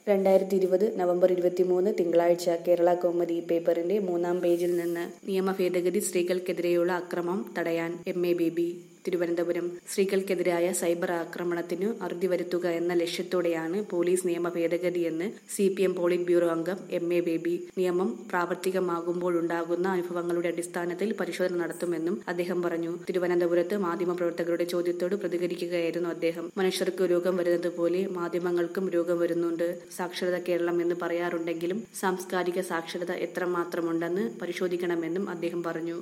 രണ്ടായിരത്തി ഇരുപത് നവംബർ ഇരുപത്തിമൂന്ന് തിങ്കളാഴ്ച കേരള കൗമുദി പേപ്പറിന്റെ മൂന്നാം പേജിൽ നിന്ന് നിയമ ഭേദഗതി സ്ത്രീകൾക്കെതിരെയുള്ള അക്രമം തടയാൻ എം എ ബേബി തിരുവനന്തപുരം സ്ത്രീകൾക്കെതിരായ സൈബർ ആക്രമണത്തിന് അറുതി വരുത്തുക എന്ന ലക്ഷ്യത്തോടെയാണ് പോലീസ് നിയമ ഭേദഗതിയെന്ന് C P M polit bureau അംഗം എം എ ബേബി നിയമം പ്രാവർത്തികമാകുമ്പോഴുണ്ടാകുന്ന അനുഭവങ്ങളുടെ അടിസ്ഥാനത്തിൽ പരിശോധന നടത്തുമെന്നും അദ്ദേഹം പറഞ്ഞു തിരുവനന്തപുരത്ത് മാധ്യമപ്രവർത്തകരുടെ ചോദ്യത്തോട് പ്രതികരിക്കുകയായിരുന്നു അദ്ദേഹം മനുഷ്യർക്ക് രോഗം വരുന്നത് പോലെ മാധ്യമങ്ങൾക്കും രോഗം വരുന്നുണ്ട് സാക്ഷരത കേരളം എന്ന് പറയാറുണ്ടെങ്കിലും സാംസ്കാരിക സാക്ഷരത എത്രമാത്രമുണ്ടെന്ന് പരിശോധിക്കണമെന്നും അദ്ദേഹം പറഞ്ഞു